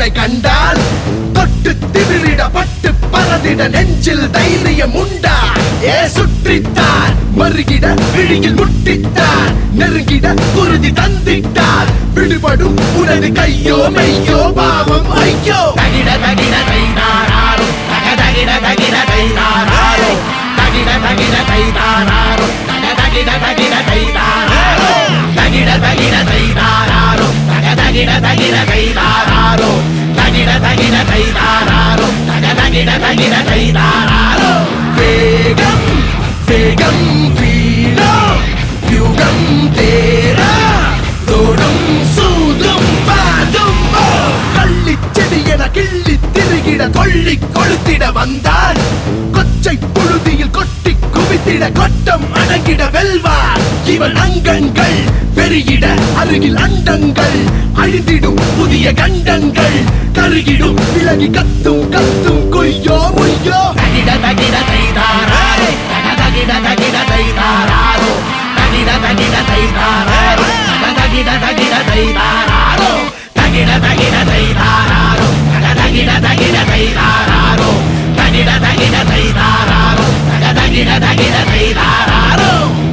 உன்னை கண்டால் தொட்டு திமிரிட பட்டு பறந்திட நெஞ்சில் தைரியம் உண்டா ஏ சுற்றித்தான் மறுகிட விழியில் முட்டித்தான் நெருங்கிட குருதி தந்திட்டார் விடுபடும் உனது கையோ மெய்யோ பாவம் ஐயோ தகிட தகிட தைதாராரோ தக தகிட தகிட தைதாராரோ தகிட தகிட தைதாராரோ தக தகிட தகிட தைதாராரோ தகிட தகிட தைதாராரோ தக தகிட தகிட தைதாராரோ தகிட தகிட தைதாராரோ தக தகிட தகிட தைதாராரோ வேகம் வேகம் வீணோ யுகம் தேரா தோடும் சூதும் பாதும் ஓ கள்ளி செடி என கிள்ளி திருகிட கொள்ளி கொளுத்திட வந்தான் கொச்சை புழுதியில் கொட்டி குவித்திட கொட்டம் அடங்கிட வெல்வார் இவன் அங்கங்கள் பெருகிட அருகில் அண்டங்கள் அழிந்திடும் புதிய கண்டங்கள் கருகிடும் விலகி கத்தும் கத்தும் கொய்யோ முய்யோ தகிட தகிட தைதாரோ தக தகிட தகிட தைதாரோ தகிட தகிட தைதாரோ தக தகிட தகிட தைதாரோ தகிட தகிட தைதாரோ தக தகிட தகிட தைதாரோ தகிட தகிட தைதாரோ தக தகிட தகிட தைதாரோ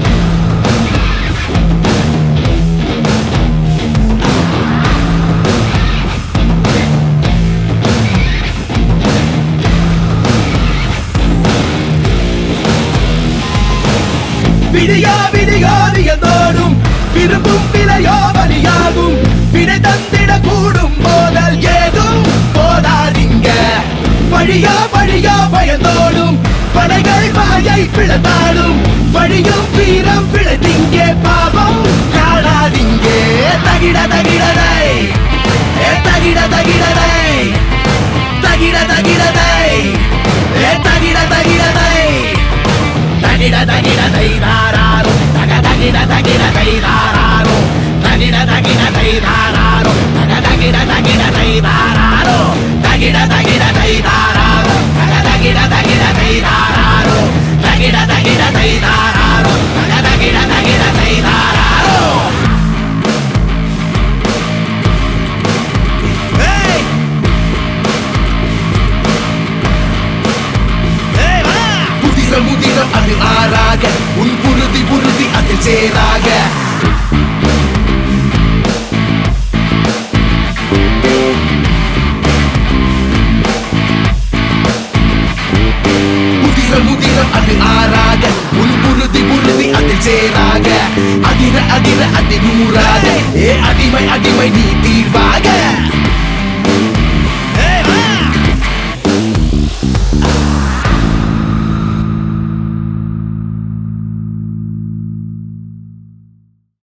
விடியா விடியோதியதோடும் விரும்பும் விலையோ பலியாகும் விடை தந்திட கூடும் போதல் ஏதும் போதாதீங்க பழியா பழியா பயந்தோடும் படைகள் வாயை பிளந்தாடும் வழியும் வீரம் பிழைத்திங்க பாவம் காணாதீங்க தகிட தகிடதை ஏ தகிட தகிடதை தகிட தகிடதை ஏ தகிட தகிடதை தகிட தகிட தைதாராரோ தக தகிட தகிட தைதாராரோ தகிட தகிட தைதாராரோ தக தகிட தகிட தைதாராரோ தகிட தகிட தைதாராரோ தக தகிட தகிட தைதாராரோ தகிட தகிட தைதாராரோ தக தகிட தகிட தைதாராரோ ஏய் ஏய் வா முதிர முதிர அது ஆறாக உன் புருதி புருதி அதில் சேராக முதிர முதிர அது ஆறாக உன் புருதி புருதி அதில் சேராக அதிர அதிர அதி நூறாக ஏ அதி